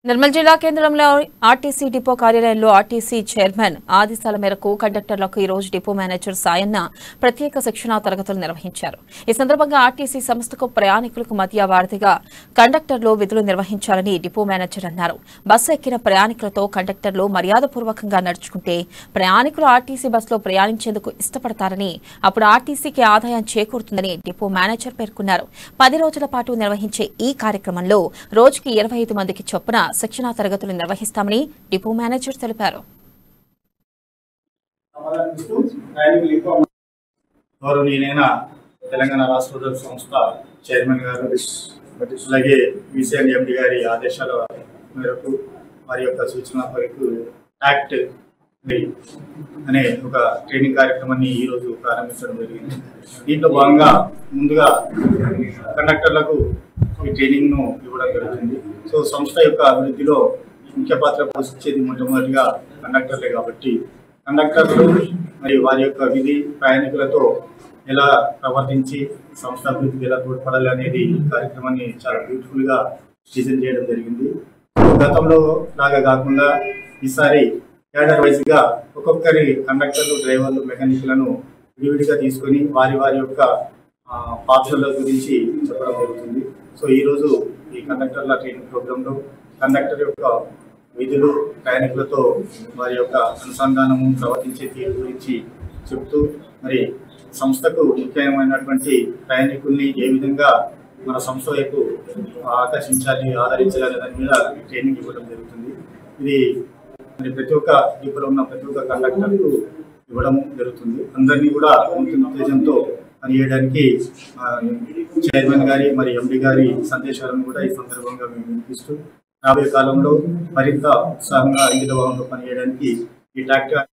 నిర్మల్ జిల్లా కేంద్రంలో RTC depot కార్యాలయంలో ఆర్టీసీ చైర్మన్ ఆదేశాల మేరకు కండక్టర్లకు ఈ రోజు డిపో మేనేజర్ సాయన్న ప్రత్యేక శిక్షణా తరగతులు నిర్వహించారు ఈ సందర్భంగా ఆర్టీసీ సంస్థకు ప్రయాణికులకు మధ్య వారధిగా కండక్టర్లు విధులు నిర్వహించాలని డిపో మేనేజర్ అన్నారు బస్సు ఎక్కిన ప్రయాణికులతో కండక్టర్లు మర్యాదపూర్వకంగా నడుచుకుంటే ప్రయాణికులు ఆర్టీసీ బస్సులో ప్రయాణించేందుకు ఇష్టపడతారని అప్పుడు ఆర్టీసీకి ఆదాయం చేకూరుతుందని డిపో మేనేజర్ పేర్కొన్నారు పది రోజుల పాటు నిర్వహించే ఈ కార్యక్రమంలో రోజుకి ఇరవై ఐదు మందికి చొప్పున శిక్షణా తరగతులు నిర్వహిస్తామని డిపో మేనేజర్ తెలిపారు సమాధానిస్తూ ప్రయాణికులు ఎక్కువ గౌరవనీయులైన తెలంగాణ రాష్ట్ర ఉద్యోగ సంస్థ చైర్మన్ గారు అలాగే విసిఎన్ ఎండి గారి ఆదేశాల మేరకు వారి యొక్క సూచన మేరకు యాక్ట్ అనే ఒక ట్రైనింగ్ కార్యక్రమాన్ని ఈ రోజు ప్రారంభించడం జరిగింది దీంట్లో భాగంగా ముందుగా కండక్టర్లకు ఈ ట్రైనింగ్ ను ఇవ్వడం జరుగుతుంది సో సంస్థ యొక్క అభివృద్ధిలో ముఖ్య పాత్ర పోషించేది మొట్టమొదటిగా కండక్టర్లే కాబట్టి కండక్టర్లు మరియు వారి యొక్క విధి ప్రయాణికులతో ఎలా ప్రవర్తించి సంస్థ అభివృద్ధికి ఎలా తోడ్పడాలి అనేది ఈ కార్యక్రమాన్ని చాలా బ్యూటిఫుల్ గా డిజైన్ చేయడం జరిగింది గతంలో లాగా కాకుండా ఈసారి క్యాడర్ వైజ్ గా ఒక్కొక్కరి కండక్టర్లు డ్రైవర్లు మెకానిక్లను విడివిడిగా తీసుకొని వారి వారి యొక్క ఆ, పాత్రల గురించి చెప్పడం జరుగుతుంది సో ఈ రోజు ఈ కండక్టర్ల ట్రైనింగ్ ప్రోగ్రామ్ లో కండక్టర్ యొక్క విధులు ప్రయాణికులతో వారి యొక్క అనుసంధానము ప్రవర్తించే తీరు గురించి చెప్తూ మరి సంస్థకు ముఖ్యమైనటువంటి ప్రయాణికుల్ని ఏ విధంగా మన సంస్థ వైపు ఆకర్షించాలి ఆదరించాలి దాని మీద ట్రైనింగ్ ఇవ్వడం జరుగుతుంది ఇది మరి ప్రతి ఒక్క ఇప్పుడు ఉన్న ప్రతి ఒక్క కండక్టర్కు ఇవ్వడం జరుగుతుంది అందరినీ కూడా నూతన ఉత్తేజంతో పనిచేయడానికి ఆ, చైర్మన్ గారి మరి ఎండి గారి సందేశాలను కూడా ఈ సందర్భంగా మేము వినిపిస్తూ రాబోయే కాలంలో మరింత ఉత్సాహంగా ఇంగిత భావంలో పనిచేయడానికి ఈ ట్రాక్టర్